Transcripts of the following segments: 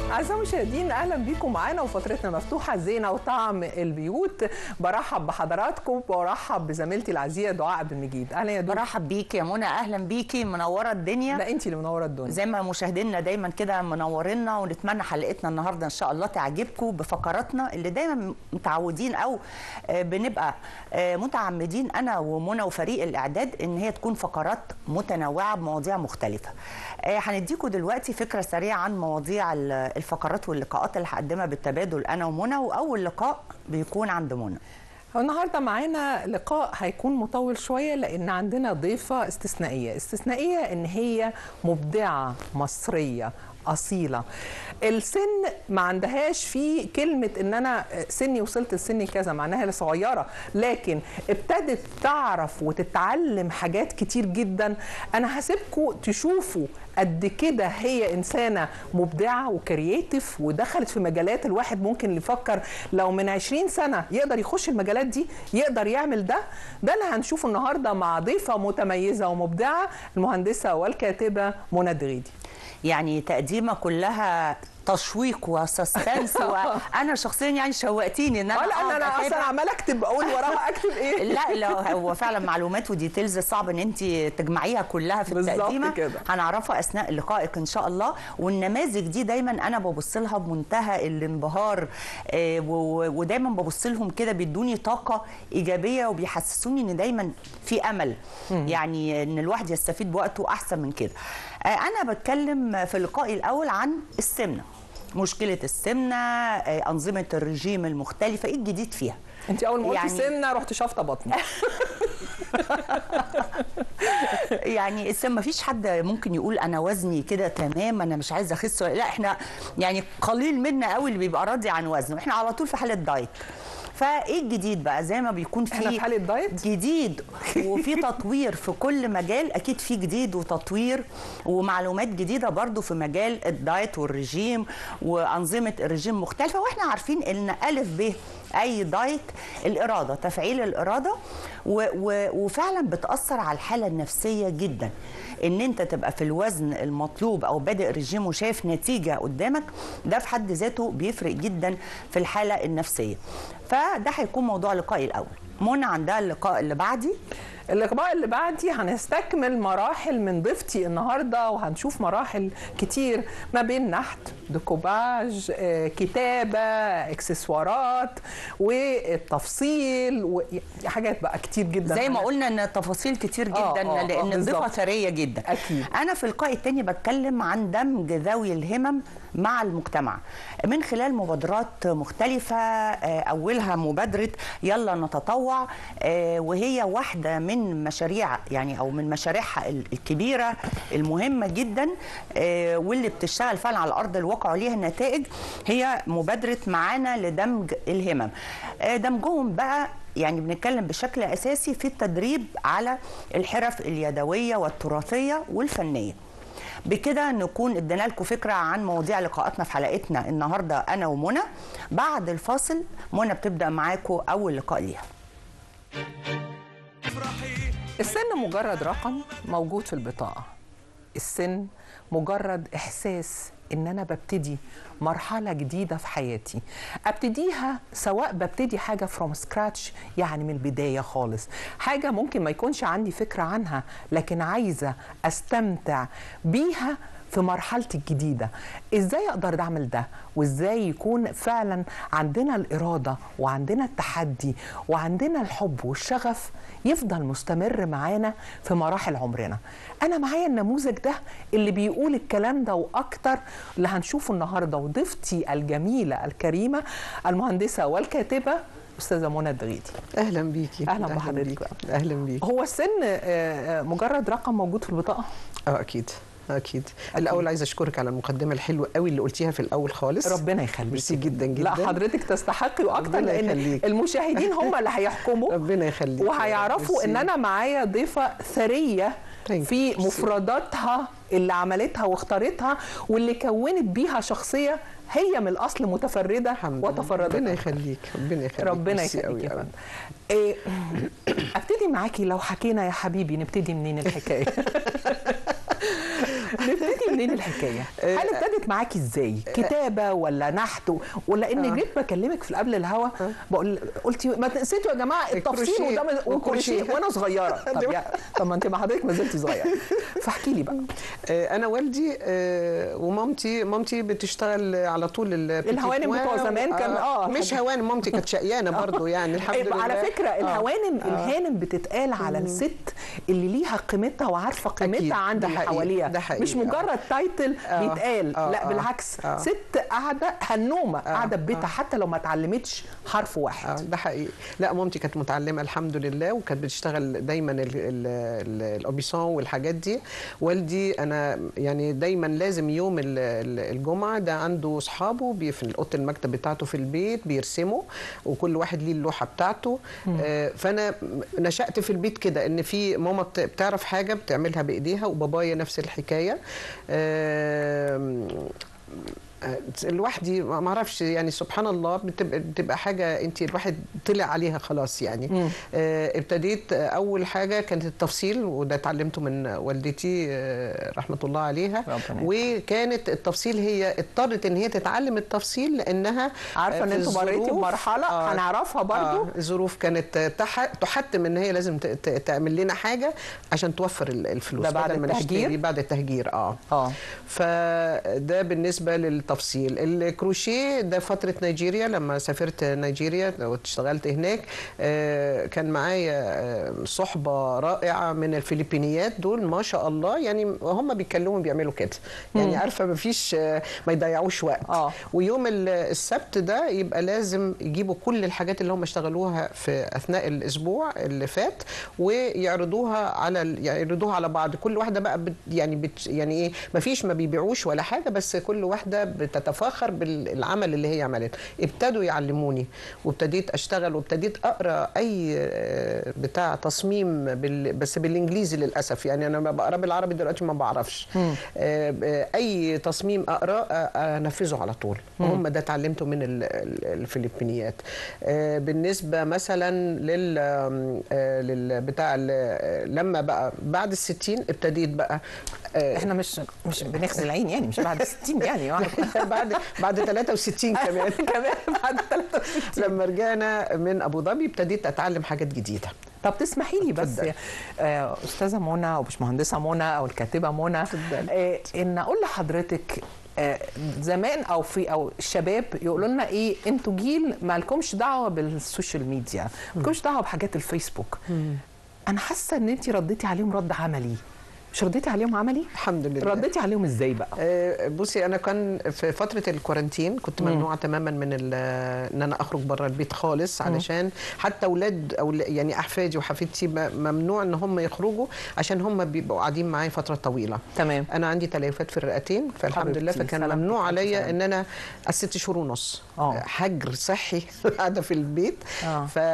أعزائي المشاهدين أهلا بيكم معانا وفترتنا مفتوحة زينة وطعم البيوت برحب بحضراتكم وبرحب بزميلتي العزيزة دعاء عبد المجيد أهلا يا دعاء برحب بيكي يا منى اهلا بيكي منوره الدنيا لا أنت اللي منورة الدنيا زي ما مشاهدينا دايما كده منورينا ونتمنى حلقتنا النهارده ان شاء الله تعجبكم بفقراتنا اللي دايما متعودين او آه، بنبقى آه، متعمدين انا ومنى وفريق الاعداد ان هي تكون فقرات متنوعه بمواضيع مختلفه. آه، هنديكم دلوقتي فكره سريعه عن مواضيع ال- الفقرات واللقاءات اللي هقدمها بالتبادل انا ومنى واول لقاء بيكون عند منى. النهارده معانا لقاء هيكون مطول شويه لان عندنا ضيفه استثنائيه استثنائيه ان هي مبدعه مصريه اصيله السن ما عندهاش فيه كلمه ان انا سني وصلت لسني كذا معناها صغيره لكن ابتدت تعرف وتتعلم حاجات كتير جدا انا هسيبكم تشوفوا قد كده هي انسانه مبدعه وكرييتيف ودخلت في مجالات الواحد ممكن يفكر لو من 20 سنه يقدر يخش المجالات دي يقدر يعمل ده ده اللي هنشوفه النهارده مع ضيفه متميزه ومبدعه المهندسه والكاتبه منى الدغيدي يعني تقديمه كلها تشويق وسسبنس وانا شخصيا يعني شوقتيني ان انا اه لا أقعد انا اصلا أتابع. عماله اكتب اقول وراها اكتب ايه لا لا هو فعلا معلومات وديتيلز صعب ان انت تجمعيها كلها في بالظبط التقديمه كده. هنعرفها اثناء لقائك ان شاء الله والنماذج دي دايما انا ببص لها بمنتهى الانبهار آه، و- ودايما ببص لهم كده بيدوني طاقه ايجابيه وبيحسسوني ان دايما في امل يعني ان الواحد يستفيد بوقته احسن من كده آه، انا بتكلم في لقائي الاول عن السمنه مشكله السمنه آه، انظمه الرجيم المختلفه ايه الجديد فيها انت اول ما قلتي يعني- سمنه رحت شافطه بطني يعني السم ما فيش حد ممكن يقول انا وزني كده تمام انا مش عايزه اخس ولا- لا احنا يعني قليل منا قوي اللي بيبقى راضي عن وزنه احنا على طول في حاله دايت فايه الجديد بقى زي ما بيكون في احنا في حالة دايت؟ جديد وفي تطوير في كل مجال اكيد في جديد وتطوير ومعلومات جديده برضو في مجال الدايت والرجيم وانظمه الرجيم مختلفه واحنا عارفين ان الف ب اي دايت الاراده تفعيل الاراده و و وفعلا بتاثر على الحاله النفسيه جدا ان انت تبقى في الوزن المطلوب او بادئ رجيم وشايف نتيجه قدامك ده في حد ذاته بيفرق جدا في الحاله النفسيه فده هيكون موضوع لقائي الاول منى عندها اللقاء اللي بعدي اللقاء اللي بعدي هنستكمل مراحل من ضيفتي النهارده وهنشوف مراحل كتير ما بين نحت ديكوباج آه، كتابه اكسسوارات والتفصيل وحاجات بقى كتير جدا زي ما قلنا ان التفاصيل كتير آه، جدا آه، آه، لان الضيفه بالظبط. ثريه جدا أكيد. انا في اللقاء الثاني بتكلم عن دمج ذوي الهمم مع المجتمع من خلال مبادرات مختلفه آه، اولها مبادره يلا نتطوع آه، وهي واحده من مشاريع يعني او من مشاريعها ال- الكبيره المهمه جدا آه، واللي بتشتغل فعلا على ارض الواقع وليها نتائج هي مبادره معانا لدمج الهمم آه، دمجهم بقى يعني بنتكلم بشكل اساسي في التدريب على الحرف اليدويه والتراثيه والفنيه بكده نكون ادينا لكم فكره عن مواضيع لقاءاتنا في حلقتنا النهارده انا ومنى بعد الفاصل منى بتبدا معاكم اول لقاء ليها السن مجرد رقم موجود في البطاقة السن مجرد إحساس إن أنا ببتدي مرحلة جديدة في حياتي أبتديها سواء ببتدي حاجة فروم سكراتش يعني من البداية خالص حاجة ممكن ما يكونش عندي فكرة عنها لكن عايزة أستمتع بيها في مرحلتي الجديدة ازاي اقدر اعمل ده وازاي يكون فعلا عندنا الإرادة وعندنا التحدي وعندنا الحب والشغف يفضل مستمر معانا في مراحل عمرنا انا معايا النموذج ده اللي بيقول الكلام ده واكتر اللي هنشوفه النهارده وضيفتي الجميله الكريمه المهندسه والكاتبه استاذه منى الدغيدي اهلا بيكي أهلاً بحضرتك بيكي. بقى. اهلا بيكي هو السن آه، آه، مجرد رقم موجود في البطاقه اه اكيد اكيد الاول عايزه اشكرك على المقدمه الحلوه قوي اللي قلتيها في الاول خالص ربنا يخليك ميرسي جدا جدا لا حضرتك تستحقي واكتر ربنا لان يخليك. المشاهدين هم اللي هيحكموا ربنا يخليك وهيعرفوا ان ميرسي. انا معايا ضيفه ثريه Thank you. في ميرسي. مفرداتها اللي عملتها واختارتها واللي كونت بيها شخصيه هي من الاصل متفرده الحمد لله. وتفردت ربنا يخليك ربنا يخليك ربنا ميرسي يخليك قوي يا قوي. فندم إيه ابتدي معاكي لو حكينا يا حبيبي نبتدي منين الحكايه نبتدي منين الحكايه؟ هل ابتدت معاكي ازاي؟ كتابه ولا نحت ولا اني جيت بكلمك في قبل الهوا بقول قلتي ما تنسيتوا يا جماعه التفصيل الكروشيه. وده ما- والكروشيه والكروشيه. وانا صغيره طب يا طب ما انت مع حضرتك ما زلتي صغيره فاحكي لي بقى آه، انا والدي آه، ومامتي مامتي بتشتغل على طول البيتي الهوانم كوان. بتوع زمان كان- آه، مش حاجة. هوانم مامتي كانت شقيانه برضو يعني الحمد يبقى لله على فكره آه. الهوانم الهانم بتتقال على الست اللي ليها قيمتها وعارفه أكيد. قيمتها عند ده اللي حقيقي. حواليها ده حقيقي. مش آه. مجرد تايتل آه. بيتقال آه. لا آه. بالعكس آه. ست قاعده هنومه قاعده في بيتها حتى لو ما اتعلمتش حرف آه، واحد ده حقيقي لا مامتي كانت متعلمه الحمد لله وكانت بتشتغل دايما ال- ال- ال- الاوبيسون والحاجات دي والدي انا يعني دايما لازم يوم ال- ال- الجمعه ده عنده اصحابه بي- في اوضه المكتب بتاعته في البيت بيرسموا وكل واحد ليه اللوحه بتاعته آه، فانا نشات في البيت كده ان في ماما بت- بتعرف حاجه بتعملها بايديها وبابايا نفس الحكايه آم، آه، لوحدي ما ما اعرفش يعني سبحان الله بتبقى, بتبقى حاجه انت الواحد طلع عليها خلاص يعني آه ابتديت آه، اول حاجه كانت التفصيل وده اتعلمته من والدتي آه رحمه الله عليها ربنا وكانت التفصيل هي اضطرت ان هي تتعلم التفصيل لانها عارفه آه، ان في انتوا مريتي الظروف- بمرحله آه، هنعرفها برضو آه الظروف كانت تح- تحتم ان هي لازم ت- ت- تعمل لنا حاجه عشان توفر ال- الفلوس ده بعد بدل ما التهجير؟ نشتري بعد التهجير اه اه فده بالنسبه للتفصيل الكروشيه ده فتره نيجيريا لما سافرت نيجيريا واشتغلت هناك آه، كان معايا آه، صحبه رائعه من الفلبينيات دول ما شاء الله يعني هم بيتكلموا بيعملوا كده يعني عارفه ما فيش ما يضيعوش وقت آه. ويوم ال- السبت ده يبقى لازم يجيبوا كل الحاجات اللي هم اشتغلوها في اثناء الاسبوع اللي فات ويعرضوها على ال- يعرضوها على بعض كل واحده بقى بت يعني بت يعني ايه ما فيش ما بيبيعوش ولا حاجه بس كل واحده بتتفاخر بالعمل اللي هي عملته ابتدوا يعلموني وابتديت اشتغل وابتديت اقرا اي آه، بتاع تصميم بال بس بالانجليزي للاسف يعني انا ما بقرا بالعربي دلوقتي ما بعرفش آه، آه، اي تصميم اقراه آه، انفذه على طول هم ده اتعلمته من ال- ال- الفلبينيات آه، بالنسبه مثلا لل آه، لل بتاع ال- لما بقى بعد الستين ابتديت بقى آه، احنا مش مش بنغسل العين يعني مش بعد 60 يعني بعد بعد 63 كمان كمان بعد 63 لما رجعنا من ابو ظبي ابتديت اتعلم حاجات جديده طب تسمحي لي بس اتفضل. آه، استاذه منى او باشمهندسه منى او الكاتبه منى اتفضل. آه، ان اقول لحضرتك آه، زمان او في او الشباب يقولوا لنا ايه انتوا جيل ما لكمش دعوه بالسوشيال ميديا ما لكمش دعوه بحاجات الفيسبوك انا حاسه ان انت رديتي عليهم رد عملي مش رديتي عليهم عملي الحمد لله رديتي عليهم ازاي بقى آه، بصي انا كان في فتره الكورنتين كنت ممنوعه تماما من ال- ان انا اخرج بره البيت خالص علشان حتى اولاد او يعني احفادي وحفيدتي م- ممنوع ان هم يخرجوا عشان هم بيبقوا قاعدين معايا فتره طويله تمام انا عندي تليفات في الرئتين فالحمد لله حبيبتي، فكان سلامتك، ممنوع ألف عليا سلامة. ان انا الست شهور ونص آه. حجر صحي قاعده في البيت آه. ف...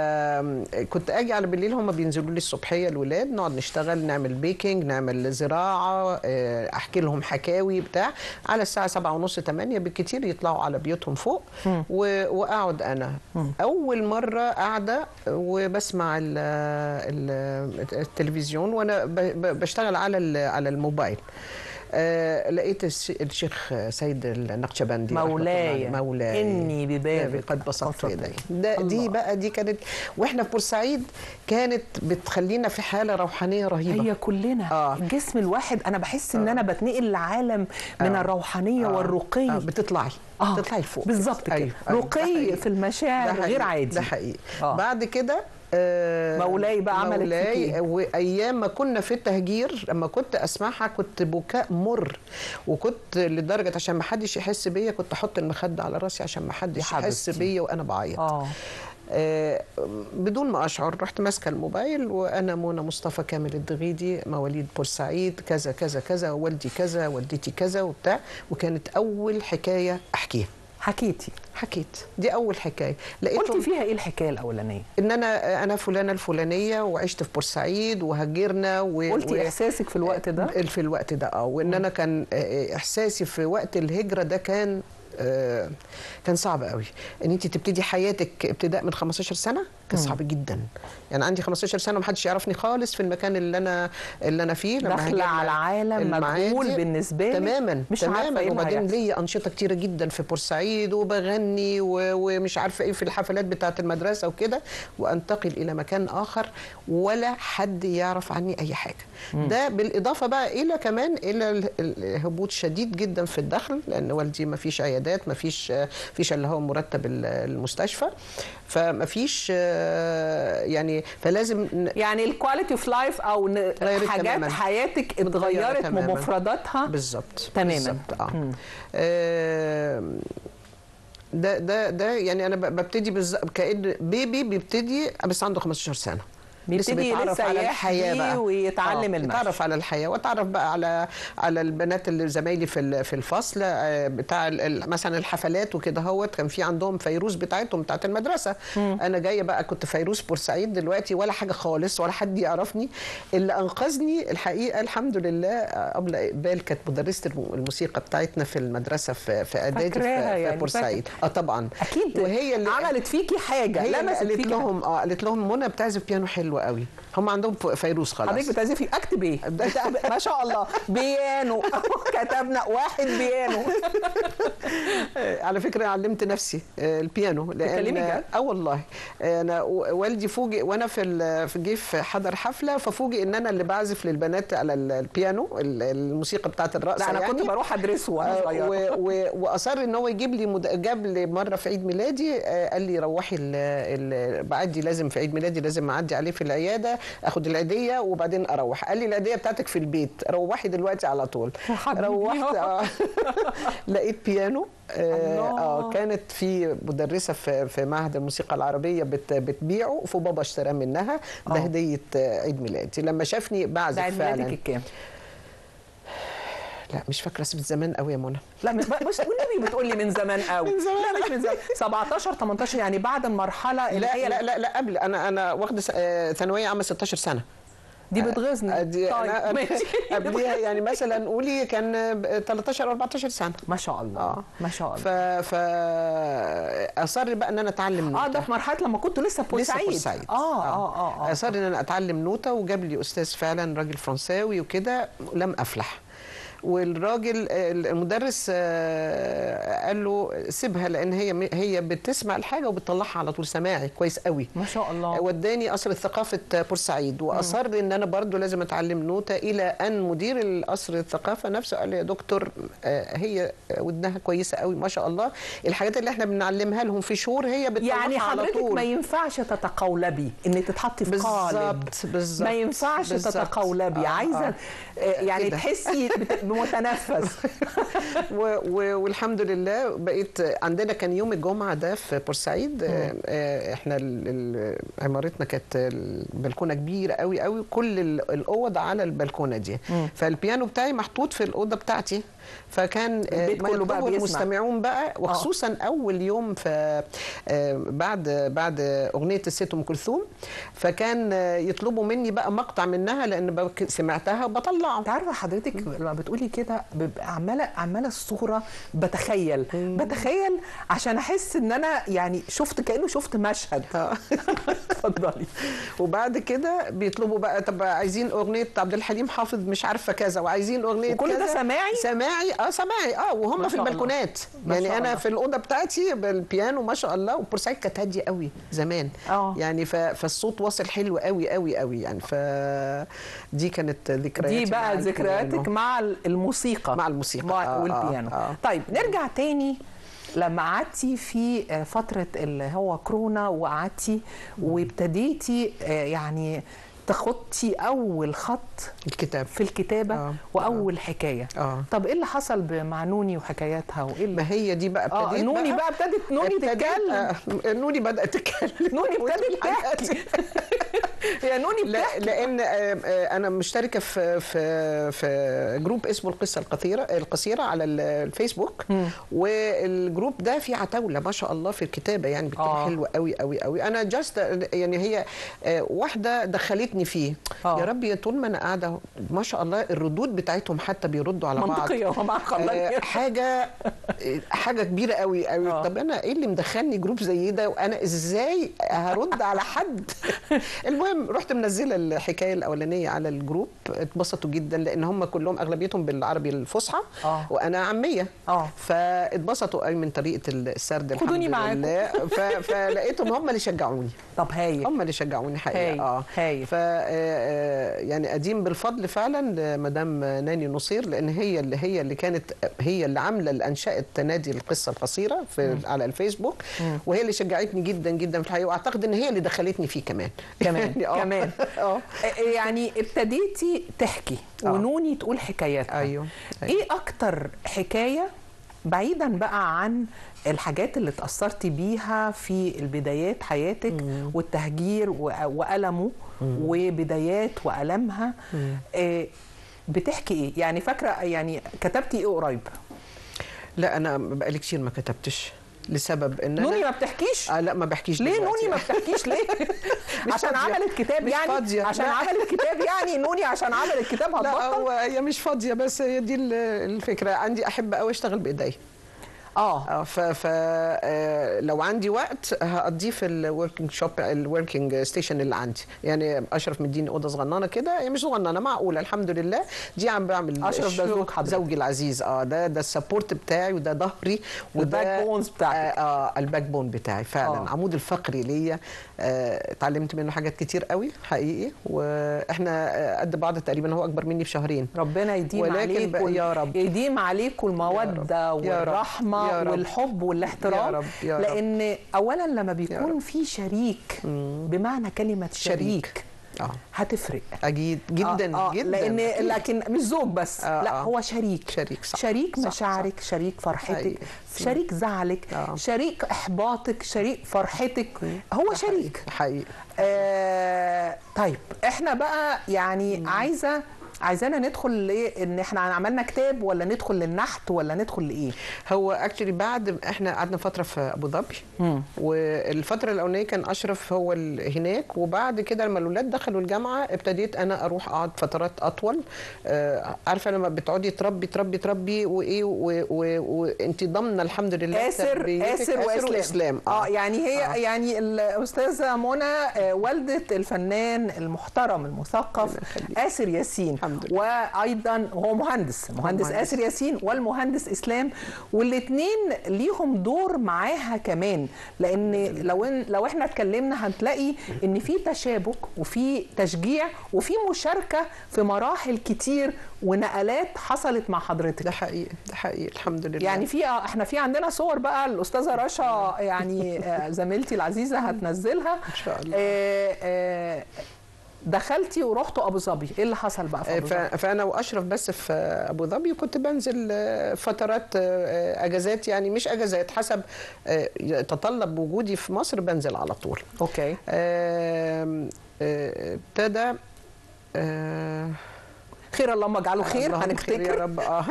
فكنت اجي على بالليل هم بينزلوا لي الصبحيه الولاد نقعد نشتغل نعمل بيكنج نعمل زراعه آه، احكي لهم حكاوي بتاع على الساعه سبعة ونص 8 بالكتير يطلعوا على بيوتهم فوق و... واقعد انا اول مره قاعده وبسمع ال... ال... التلفزيون وانا ب... ب- بشتغل على ال... على الموبايل آه لقيت الش- الشيخ سيد النقشبندي رحمة الله مولاي عليه. مولاي إني ببابك قد بسطت بسطت يدي ده دي الله. بقى دي كانت واحنا في بورسعيد كانت بتخلينا في حاله روحانيه رهيبه هي كلنا آه. الجسم الواحد انا بحس ان انا بتنقل لعالم من آه. الروحانيه آه. والرقي آه بتطلعي آه. بتطلعي فوق بالظبط كده أيوة. أيوة. ده رقي حقيقي. في المشاعر ده غير حقيقي. عادي ده حقيقي آه. بعد كده آه، مولاي بقى عملت فيك مولاي إيه؟ وايام ما كنا في التهجير لما كنت اسمعها كنت بكاء مر وكنت لدرجه عشان ما حدش يحس بيا كنت احط المخده على راسي عشان ما حدش يا يحس حبيبتي. بيا وانا بعيط اه آه، بدون ما اشعر رحت ماسكه الموبايل وانا منى مصطفى كامل الدغيدي مواليد بورسعيد كذا كذا كذا والدي كذا والدتي كذا وبتاع وكانت اول حكايه احكيها حكيتي حكيت دي اول حكايه قلتي لقيتهم فيها ايه الحكايه الاولانيه ان انا انا فلانه الفلانيه وعشت في بورسعيد وهجرنا و... قلتي و... احساسك في الوقت ده في الوقت ده اه وان انا كان آه، احساسي في وقت الهجره ده كان آه، كان صعب قوي ان انت تبتدي حياتك ابتداء من 15 سنه كان صعب جدا يعني عندي 15 سنه ومحدش يعرفني خالص في المكان اللي انا اللي انا فيه لما داخلة هاجي على عالم المعادي. مجهول بالنسبة لك، تماما مش عارفة تماما إيه اللي وبعدين هيحصل. ليا انشطه كتيره جدا في بورسعيد وبغني و- ومش عارفه ايه في الحفلات بتاعه المدرسه وكده وانتقل الى مكان اخر ولا حد يعرف عني اي حاجه ده بالاضافه بقى الى كمان الى ال- الهبوط شديد جدا في الدخل لان والدي ما فيش عيادات ما فيش فيش اللي هو مرتب ال- المستشفى فما فيش آه، يعني فلازم ن- يعني الكواليتي اوف لايف او ن- اتغيرت حاجات تماماً. حياتك اتغيرت اتغيرت تماماً. بمفرداتها بالظبط تماماً. بالظبط اه آم، ده ده ده يعني انا ب- ببتدي بالظبط كان بيبي بيبتدي بس عنده 15 سنه بيبتدي لسه يحكي ويتعلم آه، المشي. يتعرف على الحياه واتعرف بقى على على البنات اللي زمايلي في ال- في الفصل آه، بتاع ال- ال- مثلا الحفلات وكده هوت كان في عندهم فيروز بتاعتهم بتاعت المدرسه انا جايه بقى كنت فيروز بورسعيد دلوقتي ولا حاجه خالص ولا حد يعرفني اللي انقذني الحقيقه الحمد لله آه، قبل اقبال كانت مدرسه الم- الموسيقى بتاعتنا في المدرسه في في اعدادي في, فاكراها في يعني، بورسعيد اه طبعا اكيد وهي اللي عملت فيكي حاجه هي اللي لمست قالت فيكي لهم اه قالت لهم منى بتعزف بيانو حلو قوي هم عندهم ف- فيروز خلاص حضرتك بتعزفي اكتب ايه؟ بتاع- ما شاء الله بيانو كتبنا واحد بيانو آه، على فكره علمت نفسي آه، البيانو بتتكلمي لان جد؟ اه والله آه، انا و- والدي فوجئ وانا في ال- في جه في حضر حفله ففوجئ ان انا اللي بعزف للبنات على ال- البيانو ال- الموسيقى بتاعت الرقصه لا انا يعني كنت بروح ادرسه وانا آه، صغيره و- و- واصر ان هو يجيب لي مد... جاب لي مره في عيد ميلادي آه، قال لي روحي ال... ال... بعدي لازم في عيد ميلادي لازم اعدي عليه في العياده اخد العيديه وبعدين اروح قال لي العيديه بتاعتك في البيت روحي دلوقتي على طول يا حبيبي. روحت آه. لقيت بيانو آه, الله. اه كانت في مدرسه في في معهد الموسيقى العربيه بت بتبيعه فبابا اشتراه منها ده آه. هديه آه، عيد ميلادي لما شافني ده بعزف عيد ميلادك فعلا الكام؟ لا مش فاكره اسم زمان قوي يا منى لا مش مش والنبي بتقول لي من زمان قوي من زمان. لا مش من زمان 17 18 يعني بعد المرحله اللي لا هي لا لا لا قبل انا انا واخده س- آه، ثانويه عامه 16 سنه دي آه، بتغيظني دي طيب انا ماشي قبليها يعني مثلا قولي كان آه، 13 او 14 سنه ما شاء الله اه ما شاء ف الله ف اصر بقى ان انا اتعلم اه نوتة. ده في مرحله لما كنت لسه بورسعيد لسه بورسعيد اه اه اه, آه. اصر ان انا اتعلم نوتة وجاب لي استاذ فعلا راجل فرنساوي وكده لم افلح والراجل آه، المدرس آه، قال له سيبها لان هي هي بتسمع الحاجه وبتطلعها على طول سماعي كويس قوي ما شاء الله وداني قصر ثقافة بورسعيد وأصر إن أنا برضو لازم أتعلم نوتة إلى أن مدير القصر الثقافة نفسه قال لي يا دكتور آه، هي ودنها كويسة قوي ما شاء الله الحاجات اللي احنا بنعلمها لهم في شهور هي بتطلعها يعني على حضرتك طول ما ينفعش تتقولبي ان تتحطي في قالب بالظبط بالظبط ما ينفعش بالظبط. تتقولبي آه، عايزه آه. آه، يعني كده. تحسي بت- بمتنفس و و والحمد لله بقيت عندنا كان يوم الجمعه ده في بورسعيد آه، آه، احنا ال- ال- عمارتنا كانت البلكونه كبيره قوي قوي كل ال- الاوض على البلكونه دي فالبيانو بتاعي محطوط في الاوضه بتاعتي فكان آه، البيت ما كله بقى يطلبه بيسمع. المستمعون بقى وخصوصا اول يوم في آه، بعد بعد اغنيه الست ام كلثوم فكان آه، يطلبوا مني بقى مقطع منها لان بك- سمعتها وبطلعه انت عارفه حضرتك لما بتقولي كده ببقى عماله عماله الصوره بتخيل بتخيل عشان احس ان انا يعني شفت كانه شفت مشهد آه. اتفضلي وبعد كده بيطلبوا بقى طب عايزين اغنيه عبد الحليم حافظ مش عارفه كذا وعايزين اغنيه وكل ده كذا. سماعي؟ سماعي اه سماعي اه ما وهم في شاء الله. البلكونات ما يعني شاء انا الله. في الاوضه بتاعتي بالبيانو ما شاء الله وبورسعيد كانت هاديه قوي زمان آه. يعني ف... فالصوت واصل حلو قوي قوي قوي يعني ف دي كانت ذكرياتي دي مع بقى البيانو. ذكرياتك مع الموسيقى مع الموسيقى. مع آه، والبيانو آه، آه. طيب نرجع تاني لما قعدتي في آه، فترة اللي هو كورونا وقعدتي وابتديتي آه، يعني تخطي أول خط الكتاب في الكتابة آه، وأول حكاية آه. طب إيه اللي حصل مع نوني وحكاياتها وإيه اللي ما هي دي بقى اه ابتديت نوني بقى ابتدت نوني ابتديت- تتكلم آه، نوني بدات تتكلم نوني ابتدت وتقول حاجات. تحكي يا نوني لا بتحكي لان آه، آه، انا مشتركه في في في جروب اسمه القصه القصيره القصيره على ال- الفيسبوك والجروب ده فيه عتاوله ما شاء الله في الكتابه يعني بتبقى آه. حلوه قوي قوي قوي انا جاست يعني هي آه، واحده دخلتني فيه آه. يا ربي طول ما انا قاعده ما شاء الله الردود بتاعتهم حتى بيردوا على بعض منطقيه ومع آه، حاجه حاجه كبيره قوي قوي آه. طب انا ايه اللي مدخلني جروب زي ده وانا ازاي هرد على حد المهم رحت منزله الحكايه الاولانيه على الجروب اتبسطوا جدا لان هم كلهم اغلبيتهم بالعربي الفصحى آه. وانا عاميه آه. فاتبسطوا قوي من طريقه السرد الحمد خدوني معاكم. لله ف... فلقيتهم هم اللي شجعوني طب هايل هم اللي شجعوني حقيقه هايل، اه هايل. ف آه، يعني اديم بالفضل فعلا لمدام ناني نصير لان هي اللي هي اللي كانت هي اللي عامله اللي انشات نادي القصه القصيره في على الفيسبوك وهي اللي شجعتني جدا جدا في الحقيقه واعتقد ان هي اللي دخلتني فيه كمان كمان يعني آه. كمان اه يعني ابتديتي تحكي آه. ونوني تقول حكاياتها أيوه، أيوه. ايه اكتر حكايه بعيدا بقى عن الحاجات اللي اتأثرتي بيها في البدايات حياتك والتهجير و- وألمه وبدايات وألمها آه، بتحكي ايه يعني فاكرة يعني كتبتي ايه قريب لا انا بقالي كتير ما كتبتش لسبب ان نوني انا ما بتحكيش آه لا ما بحكيش ليه دلوقتي. نوني ما بتحكيش ليه؟ مش عشان فاضية. عملت كتاب مش يعني فاضية. عشان لا. عملت كتاب يعني نوني عشان عملت كتاب لا هتبطل هو هي مش فاضيه بس هي دي ال- الفكره عندي احب قوي اشتغل بايدي اه اه ف, ف آه، لو عندي وقت هقضيه في الوركينج شوب الوركينج ستيشن اللي عندي يعني اشرف مديني اوضه صغننه كده هي مش صغننه معقوله الحمد لله دي عم بعمل أشرف ده الشغل- زوج حضرتك. زوجي العزيز اه ده ده السبورت بتاعي وده ظهري وده الباك بونز بتاعتك. اه, آه الباك بون بتاعي فعلا آه. آه. عمود الفقري ليا آه، اتعلمت منه حاجات كتير قوي حقيقي واحنا آه، قد بعض تقريبا هو اكبر مني بشهرين ربنا يديم ولكن عليكم بقى- يا رب. يديم عليكم المودة يا رب. يا رب. والرحمة يا رب. والحب والاحترام يا رب. يا رب. لأن أولا لما بيكون رب. في شريك بمعنى كلمة شريك, شريك. اه هتفرق اكيد جدا آه آه جدا لان أكيد. لكن مش زوج بس آه، لا آه. هو شريك شريك، صح. شريك صح، مشاعرك شريك فرحتك حقيقي. شريك زعلك آه. شريك احباطك شريك فرحتك هو شريك حقيقي آه طيب احنا بقى يعني عايزه عايزانا ندخل لايه ان احنا عملنا كتاب ولا ندخل للنحت ولا ندخل لايه هو اكشلي بعد احنا قعدنا فتره في ابو ظبي والفتره الاولانيه كان اشرف هو ال- هناك وبعد كده لما الاولاد دخلوا الجامعه ابتديت انا اروح اقعد فترات اطول آه عارفه لما بتقعدي تربي تربي تربي وايه و- و- وانت ضامنه الحمد لله آسر تربيتك. آسر وإسلام واسلام اه يعني هي آه. آه. يعني الأستاذة منى آه، والدة الفنان المحترم المثقف آسر ياسين الحمد لله. وأيضا هو مهندس مهندس مهندس. آسر ياسين والمهندس إسلام والاثنين ليهم دور معاها كمان لأن لو إن لو احنا اتكلمنا هنلاقي إن في تشابك وفي تشجيع وفي مشاركة في مراحل كتير ونقلات حصلت مع حضرتك ده حقيقي ده حقيقي الحمد لله يعني في احنا في عندنا صور بقى الاستاذه رشا يعني آه، زميلتي العزيزه هتنزلها إن شاء الله. آه، آه، دخلتي ورحتوا ابو ظبي ايه اللي حصل بقى في ابو ف- ظبي فانا واشرف بس في ابو ظبي وكنت بنزل آه، فترات آه، اجازات يعني مش اجازات حسب آه، يتطلب وجودي في مصر بنزل على طول اوكي آم، آه، ابتدى آه، خير اللهم اجعله خير اللهم خير يا هنفتكر رب اه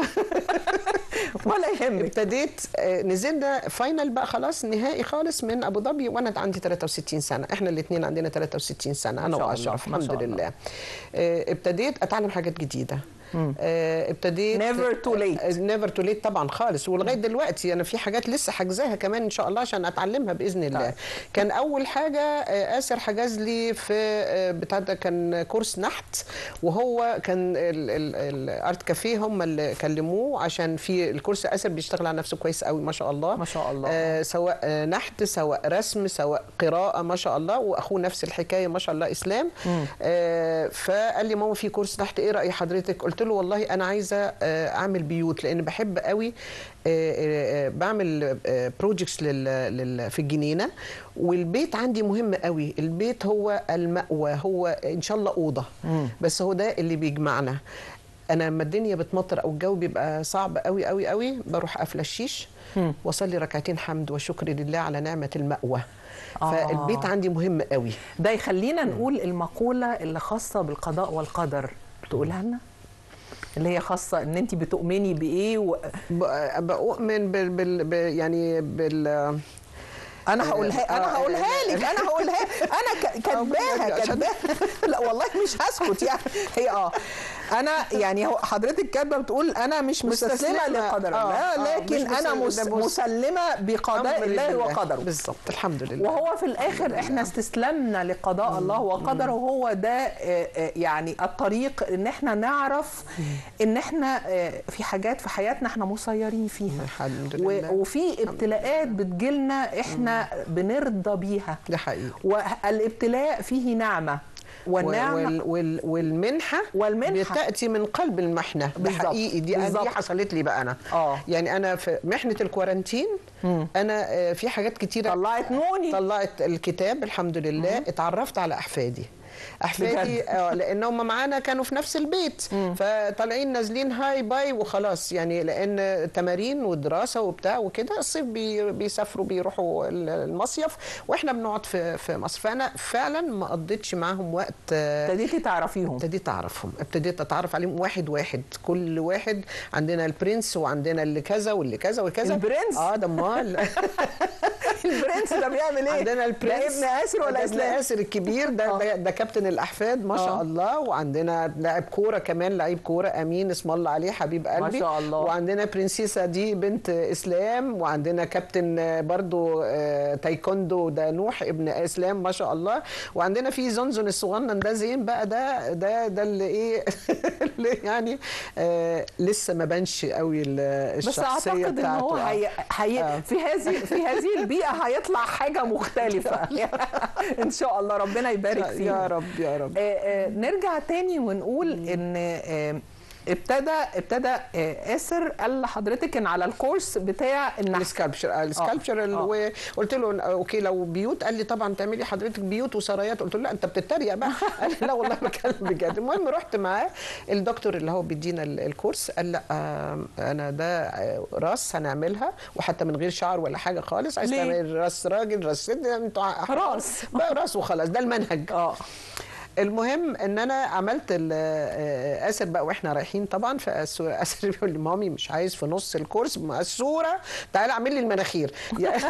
ولا يهمك ابتديت آه، نزلنا فاينل بقى خلاص نهائي خالص من ابو ظبي وانا عندي 63 سنه احنا الاثنين عندنا 63 سنه انا ما شاء الله، واشرف ما شاء الحمد الله. لله آه، ابتديت اتعلم حاجات جديده آه، ابتديت Never too late. نيفر تو ليت طبعا خالص ولغايه دلوقتي انا في حاجات لسه حاجزاها كمان ان شاء الله عشان اتعلمها باذن الله طيب. كان اول حاجه آه، اسر حجز لي في آه، بتاع ده كان كورس نحت وهو كان الارت كافيه هم اللي كلموه عشان في الكورس اسر بيشتغل على نفسه كويس قوي ما شاء الله ما شاء الله. آه سواء آه نحت سواء رسم سواء قراءه ما شاء الله واخوه نفس الحكايه ما شاء الله اسلام آه فقال لي ماما في كورس نحت ايه راي حضرتك قلت له والله انا عايزه آه اعمل بيوت لان بحب قوي آه، آه، آه، بعمل بروجكتس لل في الجنينه والبيت عندي مهم قوي البيت هو المأوى هو ان شاء الله اوضه بس هو ده اللي بيجمعنا انا لما الدنيا بتمطر او الجو بيبقى صعب قوي قوي قوي بروح قافله الشيش واصلي ركعتين حمد وشكر لله على نعمه المأوى آه. فالبيت عندي مهم قوي ده يخلينا نقول المقولة اللي خاصة بالقضاء والقدر تقولها لنا اللي هي خاصة ان انت بتؤمني بايه و... ب- بؤمن بال, بال ب- يعني بال انا هقولها آه، انا هقولها آه، لك انا هقولها انا ك- كاتباها عشان- كاتباها لا والله مش هسكت يعني هي اه انا يعني هو حضرتك كاتبه بتقول انا مش مستسلمه مستسلمة. لقدر آه، الله آه، لكن مش انا مس- مس ده مس- مسلمه بقضاء أمر الله لله. وقدره بالظبط الحمد لله وهو في الاخر احنا استسلمنا لقضاء الله وقدره هو ده آه، آه، يعني الطريق ان احنا نعرف ان احنا آه، في حاجات في حياتنا احنا مسيرين فيها الحمد و- لله. وفي ابتلاءات بتجيلنا احنا بنرضى بيها ده حقيقي والابتلاء فيه نعمه والنعمه وال وال والمنحه والمنحة. بتاتي من قلب المحنه ده بالظبط. حقيقي دي بالظبط. دي حصلت لي بقى انا آه. يعني انا في محنه الكورنتين انا آه، في حاجات كتيره طلعت نوني طلعت الكتاب الحمد لله اتعرفت على احفادي احفادي بجد؟ اه لان هم معانا كانوا في نفس البيت فطالعين نازلين هاي باي وخلاص يعني لان تمارين ودراسه وبتاع وكده الصيف بي بيسافروا بيروحوا ال- المصيف واحنا بنقعد في في مصر فانا فعلا ما قضيتش معاهم وقت آه، ابتديتي تعرفيهم ابتديت اعرفهم ابتديت اتعرف عليهم واحد واحد كل واحد عندنا البرنس وعندنا اللي كذا واللي كذا والكذا البرنس؟ اه ده امال البرنس ده بيعمل ايه؟ عندنا البرنس ده ابن اسر ولا ده ابن اسلام؟ اسر الكبير ده, ده ده كابتن الاحفاد ما شاء آه. الله وعندنا لاعب كوره كمان لعيب كوره امين اسم الله عليه حبيب قلبي شاء الله. وعندنا برنسيسه دي بنت اسلام وعندنا كابتن آه، برضو آه، تايكوندو ده نوح ابن اسلام ما شاء الله وعندنا في زنزن الصغنن ده زين بقى ده ده ده اللي ايه اللي يعني آه لسه ما بانش قوي ال- بس الشخصيه اعتقد ان بتاعته هو آه. هي... هي... آه. في هذه في هذه البيئه هيطلع حاجه مختلفه ان شاء الله ربنا يبارك فيها يا رب يا رب آه، آه، نرجع تاني ونقول ان آه، ابتدى ابتدى آه، اسر قال لحضرتك ان على الكورس بتاع النحت السكالبشر السكالبشر آه. وقلت له اوكي لو بيوت قال لي طبعا تعملي حضرتك بيوت وسرايات قلت له لا انت بتتريق بقى قال لي لا والله بتكلم بجد المهم رحت معاه الدكتور اللي هو بيدينا ال- الكورس قال لا آه، انا ده آه، راس هنعملها وحتى من غير شعر ولا حاجه خالص عايز ليه؟ تعمل راس راجل راس ست انتوا ع- راس. بقى راس وخلاص ده المنهج اه المهم ان انا عملت ال- آه، اسر بقى واحنا رايحين طبعا فاسر بيقول لي مامي مش عايز في نص الكورس مقسوره تعالى اعمل لي المناخير يعني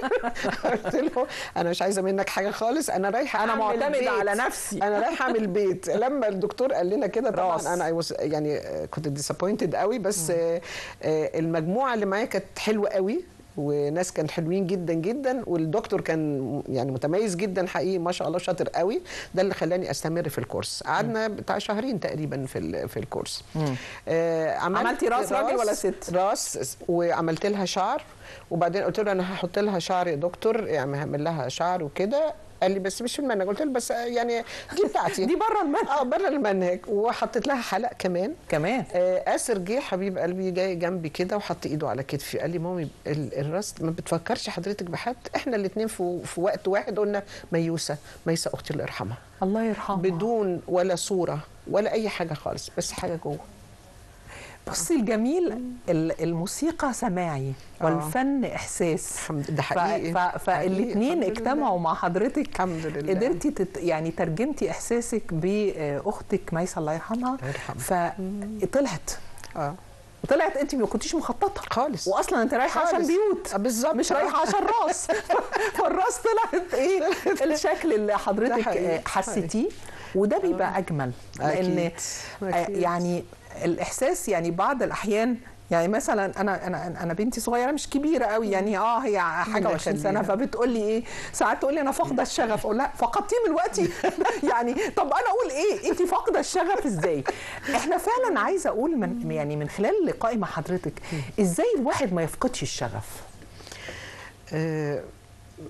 قلت له انا مش عايزه منك حاجه خالص انا رايحه أنا أعمل معتمدة بيت. على نفسي. انا رايحه اعمل بيت لما الدكتور قال لنا كده راس. طبعا انا I was يعني آه، كنت ديسابوينتد قوي بس آه، آه، المجموعه اللي معايا كانت حلوه قوي وناس كانوا حلوين جدا جدا والدكتور كان يعني متميز جدا حقيقي ما شاء الله شاطر قوي ده اللي خلاني استمر في الكورس قعدنا بتاع شهرين تقريبا في ال- في الكورس آه عملت عملتي راس راجل ولا ست؟ راس وعملت لها شعر وبعدين قلت له انا هحط لها شعر يا دكتور يعني هعمل لها شعر وكده قال لي بس مش في المنهج قلت له بس يعني دي بتاعتي دي بره المنهج اه بره المنهج وحطيت لها حلق كمان كمان آه، اسر جه حبيب قلبي جاي جنبي كده وحط ايده على كتفي قال لي مامي ال- الراس ما بتفكرش حضرتك بحد احنا الاثنين في, في وقت واحد قلنا ميوسه ميسه اختي الله يرحمها الله يرحمه بدون ولا صوره ولا اي حاجه خالص بس حاجه جوه بصي الجميل ال- الموسيقى سماعي آه. والفن احساس الحمد ده حقيقي فالاثنين حقيقي، الحمد اجتمعوا مع حضرتك الحمد لله. قدرتي تت يعني ترجمتي احساسك باختك ميسه الله يرحمها الله يرحمها. فطلعت اه طلعت انت ما كنتيش مخططه خالص واصلا انت رايحه عشان خالص. بيوت آه، بالظبط. مش رايحه عشان راس فالراس طلعت ايه الشكل اللي ده حضرتك حقيقي. آه، حسيتيه وده بيبقى اجمل لان أكيد. آه، أكيد. يعني الاحساس يعني بعض الاحيان يعني مثلا انا انا انا بنتي صغيره مش كبيره قوي يعني اه هي حاجه ربنا و20 سنه يخليها. فبتقول لي ايه ساعات تقول لي انا فاقده الشغف اقول لها فقدتيه من دلوقتي يعني طب انا اقول ايه انت فاقده الشغف ازاي احنا فعلا عايزه اقول من يعني من خلال لقائي مع حضرتك ازاي الواحد ما يفقدش الشغف آه،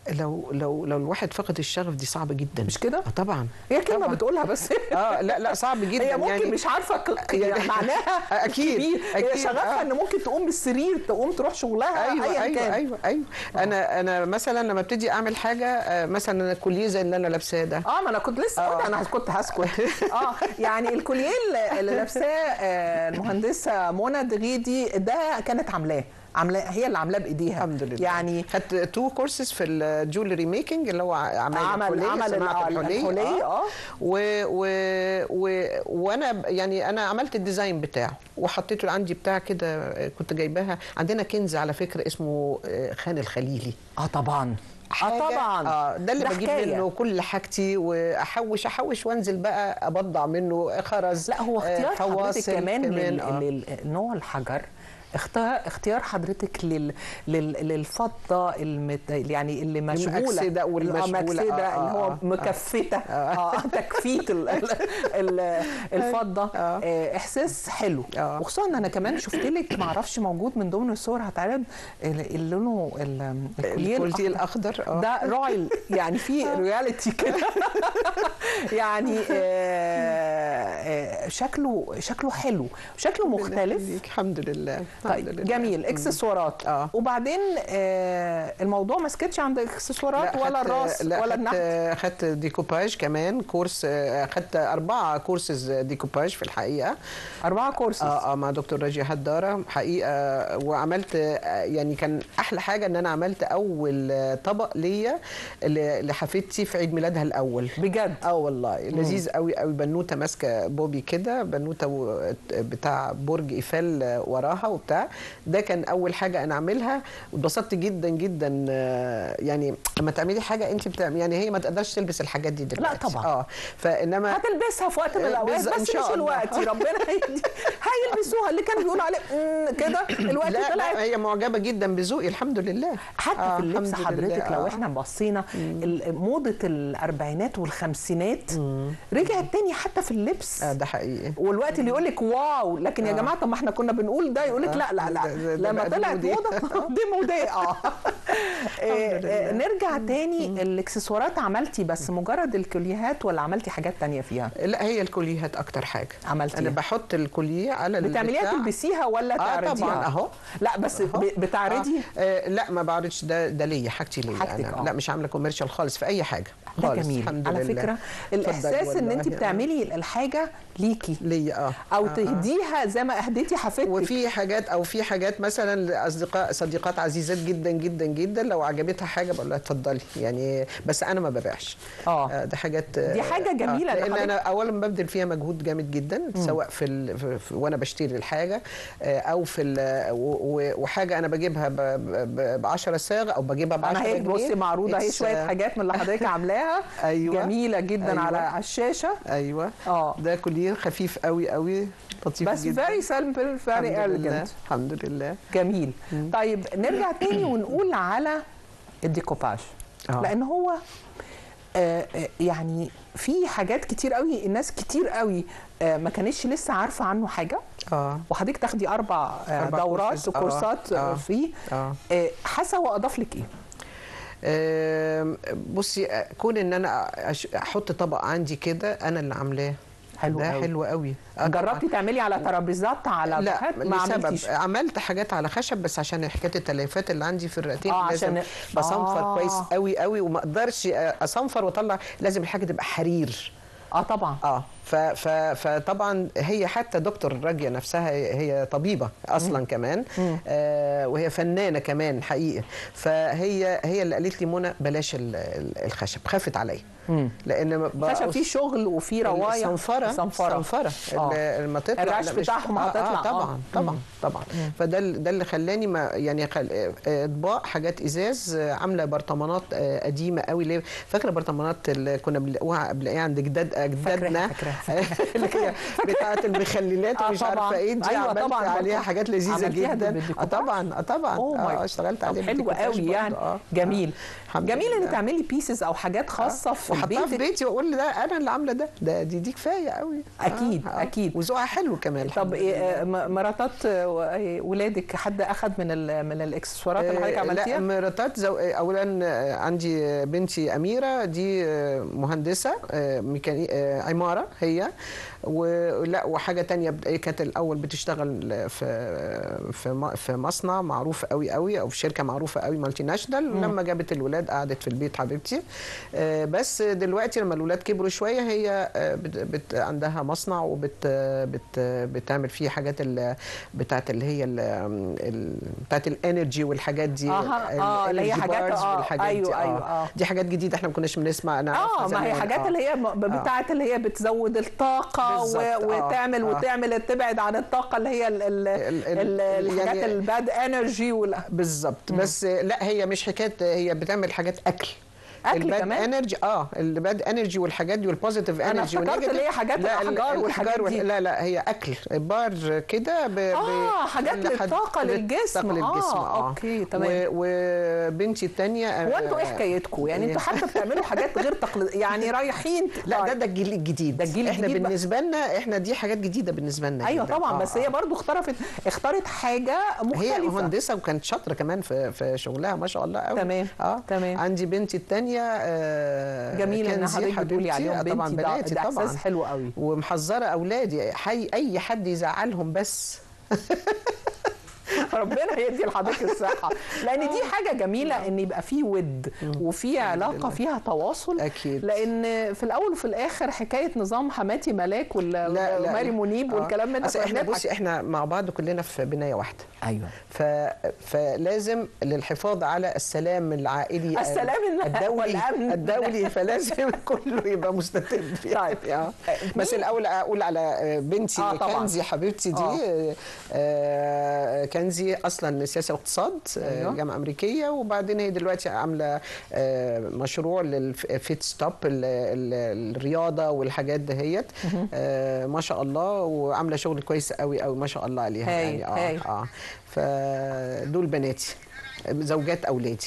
لو لو لو الواحد فقد الشغف دي صعبه جدا مش كده؟ آه طبعا هي كلمه طبعاً. بتقولها بس اه لا لا صعب جدا هي ممكن يعني مش عارفه ك- يعني- معناها أكيد، كبير. هي أكيد، شغفها آه. ان ممكن تقوم من السرير تقوم تروح شغلها ايوه ايا ايوه كان ايوه ايوه انا انا مثلا لما ابتدي اعمل حاجه آه، مثلا أنا الكوليه زي اللي انا لابساه ده اه ما انا كنت لسه قلت انا كنت هسكت اه يعني الكوليه اللي- اللي لابساه آه، المهندسه منى دغيدي ده كانت عاملاه عاملاه هي اللي عاملاه بايديها الحمد لله يعني خدت تو كورسز في الجولري ميكنج اللي هو عمل عمل- الحلي عمل صناعة ال- الحلي الحلي، آه. و و و وانا ب- يعني انا عملت الديزاين بتاعه وحطيته عندي بتاع كده آه، كنت جايباها عندنا كنز على فكره اسمه آه، خان الخليلي اه طبعا اه حاجة- طبعا اه ده اللي بجيب حكاية. منه كل حاجتي واحوش احوش وانزل بقى ابضع منه خرز لا هو آه، اختيار حضرتك فواصل كمان, لل... آه. لل... نوع الحجر اختيار اختيار حضرتك لل... لل... للفضه المت... يعني اللي مشغوله المأكسدة والمشغولة. آه، مأكسدة آه، اللي هو آه، آه. مكفته اه تكفيت ال... ال... ال... الفضه آه. آه، احساس حلو آه. وخصوصا ان انا كمان شفت لك ما اعرفش موجود من ضمن الصور هتعرض ال- اللي لونه ال- الكوليه الكولتي الأخضر. الاخضر آه. ده رويال يعني في رياليتي كده يعني آه، آه، شكله شكله حلو شكله مختلف يخليك. الحمد لله الحمد طيب لله. جميل اكسسوارات آه. وبعدين آه، الموضوع ما سكتش عند اكسسوارات لا، ولا خدت- الراس لا ولا النحت خدت خدت ديكوباج كمان كورس آه، خدت أربعة كورسز ديكوباج في الحقيقة أربعة كورسز اه اه مع دكتور راجي هدارة حقيقة وعملت آه، يعني كان أحلى حاجة إن أنا عملت أول آه، طبق ليا ل- لحفيدتي في عيد ميلادها الأول بجد اه والله لذيذ قوي قوي بنوته ماسكه بوبي كده بنوته و- بتاع برج ايفل وراها وبتاع ده كان اول حاجه انا اعملها واتبسطت جدا جدا آه، يعني لما تعملي حاجه انت بتعمل يعني هي ما تقدرش تلبس الحاجات دي دلوقتي طبعا. اه فانما هتلبسها في وقت من آه، الاوقات بالظ- بس إن مش شاء الله. دلوقتي ربنا هيدي هيلبسوها اللي كانوا بيقولوا عليه "مم، كده الوقت لا, طلعت لا هي معجبه جدا بذوقي الحمد لله حتى آه، في اللبس الحمد حضرتك لله، لو آه. احنا بصينا ال- موضه الاربعينات والخمسينات رجعت تاني حتى في اللبس آه ده حقيقي والوقت اللي يقول لك واو لكن يا جماعه طب ما احنا كنا بنقول ده يقول لك لا لا لا ده- ده- ده لما بقى دي طلعت موديل. موضه دي موديل اه آه، آه، نرجع تاني الاكسسوارات عملتي بس مجرد الكوليهات ولا عملتي حاجات تانية فيها لا هي الكوليهات اكتر حاجه عملتيها. انا بحط الكوليه على بتعمليها البتاع. تلبسيها ولا اه تعرضيها طبعا اهو لا بس أهو. ب- بتعرضي آه. آه لا ما بعرضش ده ده ليا حاجتي ليا حاجتك، انا آه. لا مش عامله كوميرشال خالص في اي حاجه ده خالص جميل الحمد على لله. فكره اتفضل الاحساس ان انت والله. بتعملي الحاجه ليكي ليا اه او آه، آه. تهديها زي ما اهديتي حفيدتك وفي حاجات او في حاجات مثلا لاصدقاء صديقات عزيزات جدا جدا جدا لو عجبتها حاجه بقول لها اتفضلي يعني بس انا ما ببيعش آه. آه، دي حاجات دي حاجة جميلة آه. لان لحضرتك. انا اولا ببذل فيها مجهود جامد جدا سواء في, ال... في... في وانا بشتري الحاجه آه، او في ال... و... و... وحاجه انا بجيبها ب 10 صاغ او بجيبها ب 10 انا هيك جنيه بصي معروضه اهي It's, شويه آه، حاجات من اللي حضرتك عاملاها أيوة. جميله جدا أيوة. على على الشاشه ايوه اه ده كولير خفيف قوي قوي لطيف بس جدا فيري سامبل فيري الحمد لله اليجنت الحمد لله جميل طيب نرجع تاني ونقول على الديكوباج آه. لان هو آه، آه، يعني في حاجات كتير قوي الناس كتير قوي آه، ما كانتش لسه عارفه عنه حاجه اه وحضرتك تاخدي اربع آه، أربع دورات كورسات. آه، وكورسات آه، آه. فيه اه آه، حاسه هو اضاف لك ايه؟ آم، بصي آه، كون ان انا أش- احط طبق عندي كده انا اللي عاملاه حلو ده قوي. حلو قوي آه، طبعاً. جربتي تعملي على ترابيزات على لا بوكات؟ ما لسبب عملتيش عملت حاجات على خشب بس عشان حكايه التليفات اللي عندي في الرئتين آه، لازم عشان- بصنفر آه. كويس قوي قوي وما اقدرش آه، اصنفر واطلع لازم الحاجه تبقى حرير اه طبعا اه ف ف فطبعا هي حتى دكتور راجيه نفسها هي هي طبيبه اصلا كمان آه وهي فنانه كمان حقيقي فهي هي اللي قالت لي منى بلاش ال- ال- الخشب خافت عليا لان بقى خشب فيه شغل وفيه روايه صنفره صنفره صنفره آه. اللي لما تطلع الرعش لا مش- بتاعهم آه هتطلع، آه طبعا آه. طبعا طبعا فده ال- ده اللي خلاني ما يعني خل... آه، اطباق حاجات ازاز آه، عامله برطمانات آه، قديمه قوي ليه فاكره برطمانات اللي كنا بنلاقوها بنلاقيها عند جداد اجدادنا فاكراها. اللي هي بتاعه المخللات آه ومش طبعاً. عارفه ايه دي أيوة عملت طبعاً عليها برضه. حاجات لذيذه عملتيها جدا اه بالديكوباج؟ طبعا اه طبعا Oh my- اه اشتغلت طب عليه حلو بالديكوباج قوي برضه. يعني آه. جميل الحمد جميل ان لله. تعملي بيسز او حاجات خاصه في وحطها في بيتك بيتي واقول ده انا اللي عامله ده ده دي دي كفايه قوي أكيد، أكيد. وذوقها حلو كمان طب الحمد إيه لله. آه، م- مراتات آه، و- آه، ولادك حد اخذ من ال- من الاكسسوارات اللي حضرتك آه، لا عملتيها؟ مراتات زو... اولا آه، عندي بنتي اميره دي آه، مهندسه آه، ميكاني... آه، عماره هي ولا وحاجه تانية بت- كانت الاول بتشتغل في في م- في مصنع معروف قوي قوي او في شركه معروفه قوي مالتي ناشونال لما جابت الولاد قعدت في البيت حبيبتي آه، بس دلوقتي لما الولاد كبروا شويه هي آه، بت... بت... عندها مصنع وبت بت... بتعمل فيه حاجات ال... بتاعت اللي هي ال... ال... بتاعت الانرجي والحاجات دي أها، ال- آه، اللي هي الانرجي حاجات- بارز آه، والحاجات أيوة، دي أيوة، آه. دي حاجات جديده احنا ما كناش بنسمع نعرفها اه ما هي زمان. حاجات آه. اللي هي م- بتاعت اللي هي بتزود الطاقه و... بالظبط، آه، وتعمل آه. وتعمل تبعد عن الطاقه اللي هي ال... ال... ال- ال- ال... الحاجات يعني- الباد انرجي وال... بالظبط بس لا هي مش حكايه هي بتعمل حاجات اكل أكل الباد كمان؟ انرجي اه الباد انرجي والحاجات دي والبوزيتيف أنا انرجي افتكرت اللي هي حاجات لا ال- الأحجار والحاجات وال- دي. لا لا هي اكل بار كده ب... ب- آه، حاجات لحد- للطاقة للجسم. للطاقة للجسم آه، أوكي، تمام. و... وبنتي الثانيه هو انتوا ايه حكايتكم؟ يعني انتوا حتى بتعملوا حاجات غير تقليديه يعني رايحين لا ده ده الجيل الجديد ده الجيل احنا الجديد بقى. بالنسبه لنا احنا دي حاجات جديده بالنسبه لنا ايوه جداً. طبعا آه، بس آه. هي برضو اخترفت اختارت حاجه هي مختلفه مهندسه وكانت شاطره كمان في في شغلها ما شاء الله قوي تمام، اه تمام. عندي بنتي الثانيه آه جميل ان كنزي حضرتك بتقولي حبيبتي. عليهم آه، طبعا بنتي ده, بناتي ده طبعا احساس حلو قوي ومحذره اولادي حي اي حد يزعلهم بس ربنا يدي لحضرتك الصحه لان دي حاجه جميله ان يبقى في ود وفي علاقه فيها تواصل أكيد. لان في الاول وفي الاخر حكايه نظام حماتي ملاك وال- وماري منيب آه. والكلام من ده أصل كنا احنا بنضحك. بصي احنا مع بعض كلنا في بنايه واحده ايوه ف... فلازم للحفاظ على السلام العائلي السلام الدولي والأمن. الدولي فلازم كله يبقى مستتب طيب. آه. بس الاول اقول على بنتي آه، طبعاً. كنزي حبيبتي دي آه. آه. كنزي اصلا سياسه واقتصاد آه، أيوة. جامعه امريكيه وبعدين هي دلوقتي عامله آه، مشروع للفيت ستوب ال- ال- الرياضه والحاجات دهيت آه، ما شاء الله وعامله شغل كويس قوي قوي ما شاء الله عليها هايل، يعني هايل. اه فدول بناتي زوجات اولادي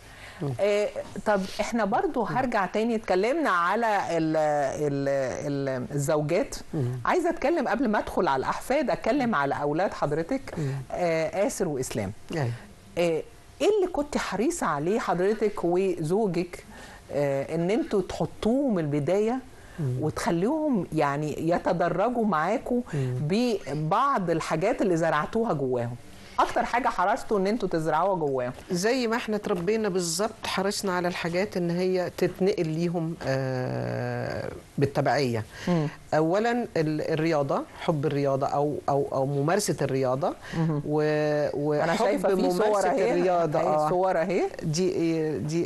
آه، طب احنا برضو هرجع تاني اتكلمنا على ال ال ال الزوجات عايزه اتكلم قبل ما ادخل على الاحفاد اتكلم على اولاد حضرتك آه آسر واسلام أيوة. آه، ايه اللي كنت حريصه عليه حضرتك وزوجك آه، ان انتوا تحطوه من البدايه وتخليهم يعني يتدرجوا معاكم ببعض الحاجات اللي زرعتوها جواهم اكتر حاجه حرصتوا ان انتوا تزرعوها جواهم زي ما احنا اتربينا بالظبط حرصنا على الحاجات ان هي تتنقل ليهم آه، بالتبعيه اولا ال- الرياضه حب الرياضه او او او ممارسه الرياضه و انا وحب شايفه في صور ممارسه اهي الرياضه أهي اه صور اهي دي إيه؟ دي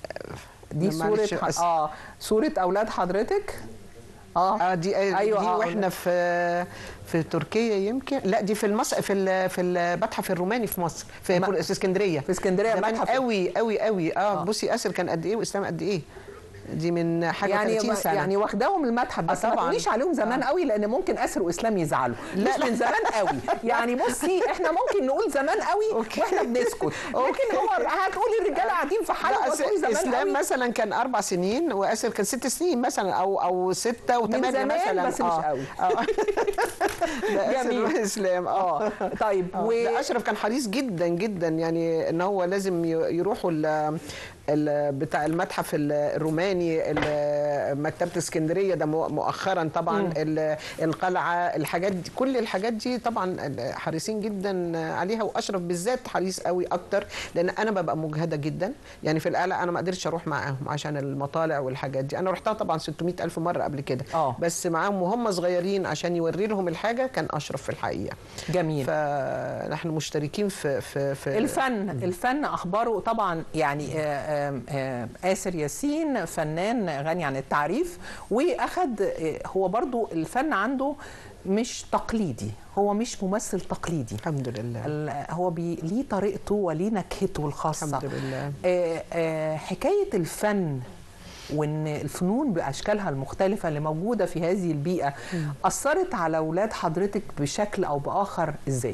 دي معلش صوره أس- اه صوره اولاد حضرتك اه اه دي أيوة، أيوة دي آه، واحنا في في تركيا يمكن لا دي في المص في ال... في المتحف الروماني في مصر في, ما- في اسكندريه في اسكندرية زمان متحف. قوي قوي قوي اه, آه. بصي اسر كان قد ايه واسلام قد ايه دي من حاجه يعني 30 سنه يعني واخداهم المتحف بس آه، ما طبعاً. تقوليش عليهم زمان قوي لان ممكن اسر واسلام يزعلوا لا مش من زمان قوي يعني بصي احنا ممكن نقول زمان قوي أوكي. واحنا بنسكت لكن هو هتقولي الرجاله قاعدين في حاله لا وتقولي أس- زمان اسلام قوي مثلا كان اربع سنين واسر كان ست سنين مثلا او او سته وثمانيه زمان مثلا بس مش قوي. اه ده جميل. اسر واسلام اه اه طيب و... ده اشرف كان حريص جدا جدا يعني ان هو لازم ي- يروحوا ال... ال... بتاع المتحف ال- الروماني ال- مكتبه اسكندريه ده مؤ- مؤخرا طبعا ال... القلعه الحاجات دي كل الحاجات دي طبعا حريصين جدا عليها واشرف بالذات حريص قوي اكتر لان انا ببقى مجهده جدا يعني في القلعه انا ما قدرتش اروح معاهم عشان المطالع والحاجات دي انا رحتها طبعا 600 الف مره قبل كده آه. بس معاهم وهم صغيرين عشان يوري لهم الحاجه كان اشرف في الحقيقه جميل فنحن مشتركين في في في الفن الفن اخباره طبعا يعني آه، آم، آه، آسر ياسين فنان غني عن التعريف واخد آه، هو برضو الفن عنده مش تقليدي هو مش ممثل تقليدي الحمد لله ال- هو بي ليه طريقته وليه نكهته الخاصه الحمد لله. آه، آه، حكايه الفن وان الفنون باشكالها المختلفه اللي موجوده في هذه البيئه اثرت على اولاد حضرتك بشكل او باخر ازاي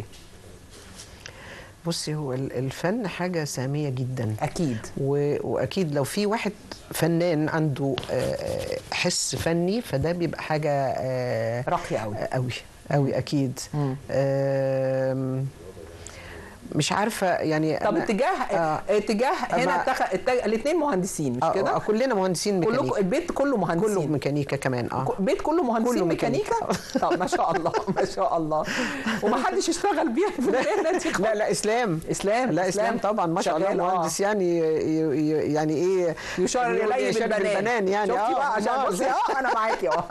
بصي هو ال- الفن حاجه ساميه جدا اكيد و- واكيد لو في واحد فنان عنده آه، آه، حس فني فده بيبقى حاجه آه، راقيه قوي قوي قوي اكيد مم. آم، مش عارفه يعني طب أنا- اتجاه آه. اتجاه هنا أما- اتخ... اتجاه الاثنين مهندسين مش آه، كده آه، كلنا مهندسين كلكم ميكانيكا البيت كله مهندسين كله ميكانيكا كمان اه ك- بيت كله مهندسين كله ميكانيكا ميكانيكا. طب ما شاء الله ما شاء الله ومحدش اشتغل بيها في المهنه دي لا لا اسلام اسلام لا اسلام طبعا ما شاء الله شغال، آه. مهندس يعني ي- ي- يعني ايه يشار يقول الي يشار بالبنان بالبنان يعني شفتي بقى عشان ما- بصي اه انا معاكي اه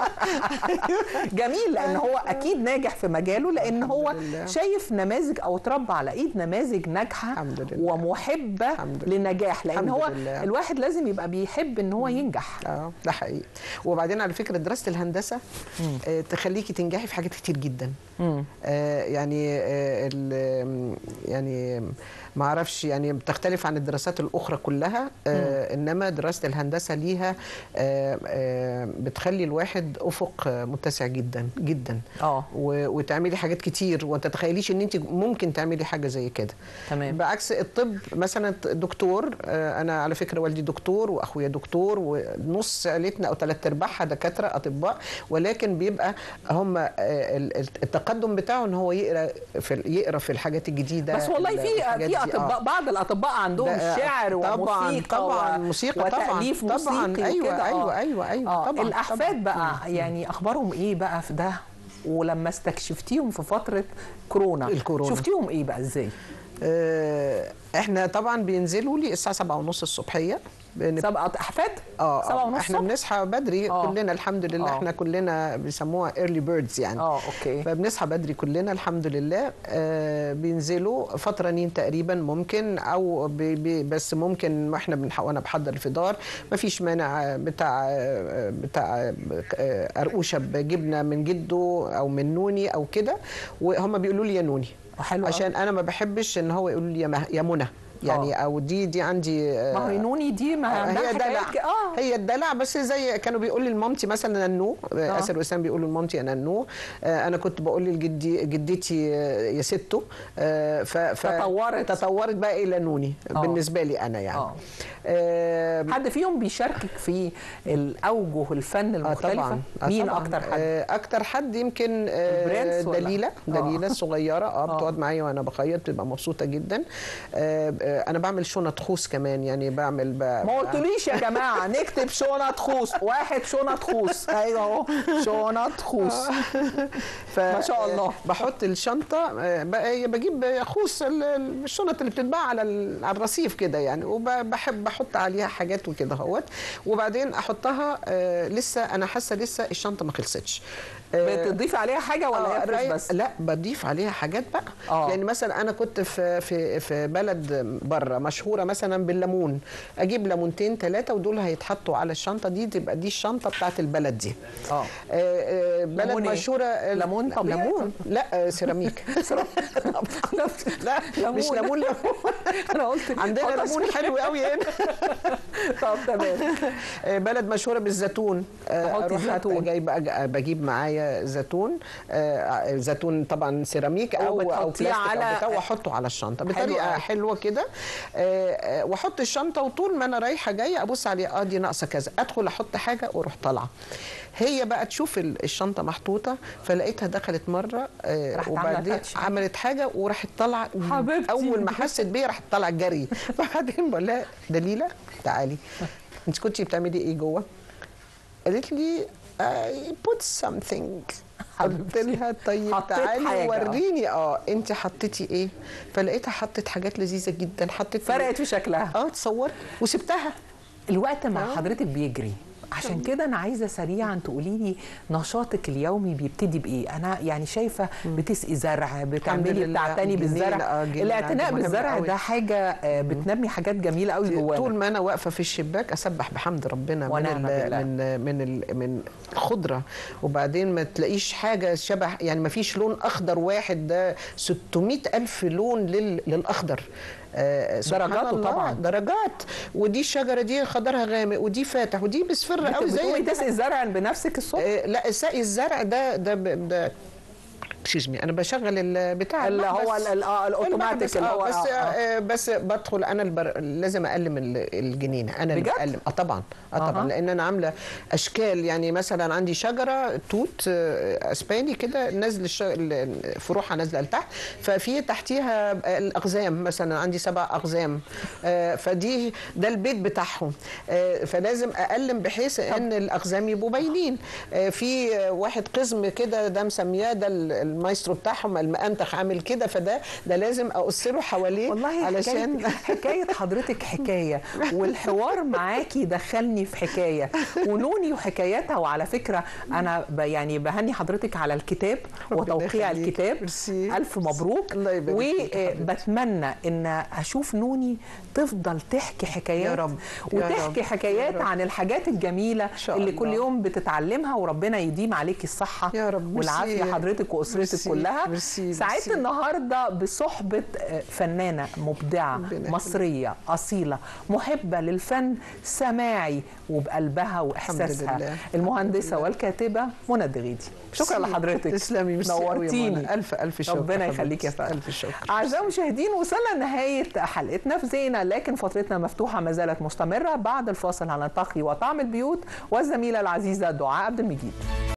جميل لان هو اكيد ناجح في مجاله لان هو لله. شايف نماذج او اتربى على ايد نماذج ناجحه الحمد لله. ومحبه الحمد لله. للنجاح لان الحمد هو لله. الواحد لازم يبقى بيحب ان هو ينجح اه ده حقيقي وبعدين على فكره دراسه الهندسه آه تخليكي تنجحي في حاجات كتير جدا مم. آه يعني آه ال- يعني ما اعرفش يعني بتختلف عن الدراسات الاخرى كلها آه انما دراسه الهندسه ليها آه آه بتخلي الواحد افق آه، متسع جدا جدا اه و- وتعملي حاجات كتير وما تتخيليش ان انت ممكن تعملي حاجه زي كده تمام بعكس الطب مثلا دكتور آه، انا على فكره والدي دكتور واخويا دكتور ونص عيلتنا او ثلاث ارباعها دكاتره اطباء ولكن بيبقى هم آه، ال- ال- التقدم بتاعه ان هو يقرا في ال- يقرا في الحاجات الجديده بس والله في الحاجات في دي، آه. اطباء بعض الاطباء عندهم ده- شعر طبعاً- وموسيقى طبعاً، و- موسيقى طبعاً، وتاليف طبعاً، موسيقي أيوة، وكده، أيوة، آه. أيوة، أيوة، آه. طبعاً، الاحفاد طبعاً. بقى يعني اخبارهم ايه بقى في ده ولما استكشفتيهم في فتره كورونا الكورونا. شفتيهم ايه بقى ازاي آه، احنا طبعا بينزلوا لي الساعه 7 ونص الصبحيه بنب- سبعة احفاد اه سبعة آه، ونص احنا الصبح؟ بنصحى بدري آه. كلنا الحمد لله آه. احنا كلنا بيسموها ايرلي بيردز يعني اه اوكي فبنصحى بدري كلنا الحمد لله آه بينزلوا فترانين تقريبا ممكن او بي بي بس ممكن ما احنا بنح... وانا بحضر الفطار ما فيش مانع بتاع آه، بتاع آه، قرقوشه بجبنه من جده او من نوني او كده وهم بيقولوا لي يا نوني حلو أوي. عشان انا ما بحبش ان هو يقولوا لي يا مه- يا منى يعني او دي دي عندي آه، ما هي نوني دي ما آه، عندها هي حكايات دلع ك- اه هي الدلع بس زي كانوا بيقولوا لمامتي مثلا ننو آه. اسر وسام بيقولوا لمامتي انا ننو آه انا كنت بقول لجدي جدتي آه، يا ستو آه ف ف تطورت. تطورت بقى الى نوني آه. بالنسبه لي انا يعني آه. آه حد فيهم بيشاركك في الاوجه الفن آه المختلفه طبعا آه مين طبعاً. اكتر حد آه اكتر حد يمكن آه البرنس ولا؟ دليله آه. دليله الصغيره اه آه. بتقعد معايا وانا بخيط بتبقى مبسوطه جدا آه آه انا بعمل شنط خوص كمان يعني بعمل ب... ما قلتوليش يا جماعه نكتب شنط خوص واحد شنط خوص ايوه اهو شنط خوص ف... ما شاء الله. بحط الشنطه آه، بقى- بجيب خوص ال- ال- الشنط اللي بتتباع على ال- على الرصيف كده يعني وبحب احط عليها حاجات وكده اهوت وبعدين احطها آه، لسه انا حاسه لسه الشنطه ما خلصتش آه، بتضيفي عليها حاجه ولا آه، هي فريش رايق- بس لا بضيف عليها حاجات بقى آه. يعني مثلا انا كنت في في في بلد بره مشهوره مثلا بالليمون اجيب ليمونتين ثلاثه ودول هيتحطوا على الشنطه دي تبقى دي الشنطه بتاعت البلد دي اه آه، آه، بلد ليمون إيه؟ مشهوره آه، ليمون لا، طبيعي؟ ليمون لا آه، سيراميك لا ليمون. مش ليمون ليمون انا قلت عندنا حط ليمون اسم- حلو قوي هنا طب تمام آه، بلد مشهوره بالزيتون آه، تحطي أروح زيتون. جايب أج- بجيب معايا زيتون آه، زيتون طبعا سيراميك او او وبتحطيه بلاستيك على- او بتاع واحطه على الشنطه حلو بطريقه أوي. حلوه كده آه، آه، واحط الشنطه وطول ما انا رايحه جايه ابص عليها اه دي ناقصه كذا ادخل احط حاجه واروح طالعه هي بقى تشوف ال- الشنطه محطوطه فلقيتها دخلت مره آه، راحت عاملة وبعدين تاتش. عملت حاجه وراحت طالعه حبيبتي. اول ما حست بيا راحت طالعه جري فبعدين بقول لها دليله تعالي انت كنتي بتعملي ايه جوه؟ قالت لي I put something قلت لها طيب حطيت تعالي حاجة. وريني اه انت حطيتي ايه فلقيتها حطت حاجات لذيذه جدا حطت فرقت في شكلها اه تصور وسبتها الوقت مع آه. حضرتك بيجري عشان كده انا عايزه سريعا تقولي لي نشاطك اليومي بيبتدي بايه انا يعني شايفه بتسقي زرع بتعملي لله. بتعتني جنينة، بالزرع آه، جنينة الاعتناء عندي مهم بالزرع قوي. ده حاجه آه، بتنمي حاجات جميله قوي طول جوانا ما انا واقفه في الشباك اسبح بحمد ربنا من ونعم ال بالله. من من ال من الخضره وبعدين ما تلاقيش حاجه شبه يعني ما فيش لون اخضر واحد ده 600 الف لون لل للاخضر آه سبحان درجاته الله، طبعاً. درجات ودي الشجره دي خضرها غامق ودي فاتح ودي مصفر قوي زي بتقومي الدهب. تسقي الزرع بنفسك الصبح آه، لا سقي الزرع ده ده ب- ده اكسكيوز مي انا بشغل البتاع اللي هو المحبس. ال- ال- آه، الأوتوماتيك المحبس، اللي آه، هو- بس آه، آه. آه، بس بدخل انا البر... لازم اقلم ال- الجنينه انا اللي بجد؟ بقلم اه طبعا اه طبعا أها. لان انا عامله اشكال يعني مثلا عندي شجره توت آه، اسباني كده نازل الش... ال- فروعها نازله لتحت ففي تحتيها الاقزام مثلا عندي سبع اقزام آه، فدي ده البيت بتاعهم آه، فلازم اقلم بحيث ان الاقزام يبقوا باينين آه، في آه، واحد قزم كده ده مسمياه ده ال- المايسترو بتاعهم المأنتخ عامل كده فده ده لازم اقص له حواليه والله علشان حكاية, حكاية حضرتك حكاية والحوار معاكي دخلني في حكاية ونوني وحكاياتها وعلى فكرة أنا ب يعني بهني حضرتك على الكتاب ربنا وتوقيع يخليك. الكتاب ميرسي. ألف مبروك الله يبارك فيك يا حبيبتي. وبتمنى إن أشوف نوني تفضل تحكي حكايات يا رب، يا وتحكي رب، حكايات يا رب. عن الحاجات الجميلة شاء اللي الله. كل يوم بتتعلمها وربنا يديم عليكي الصحة يا رب، ميرسي. والعافية حضرتك وأسرتك ميرسي، كلها ميرسي، سعدت ميرسي. النهارده بصحبه آه، فنانه مبدعه ربنا يخليك. مصريه اصيله محبه للفن سماعي وبقلبها واحساسها لله. المهندسه والكاتبه منى الدغيدي شكرا ميرسي. لحضرتك تسلمي، ميرسي قوي يا نورتيني منى. ألف- ألف شكر ربنا يا يخليك يا حبيبتي. فندم ألف شكر. اعزائي المشاهدين وصلنا لنهايه حلقتنا في زينه لكن فترتنا مفتوحه ما زالت مستمره بعد الفاصل هنلتقي وطعم البيوت والزميله العزيزه دعاء عبد المجيد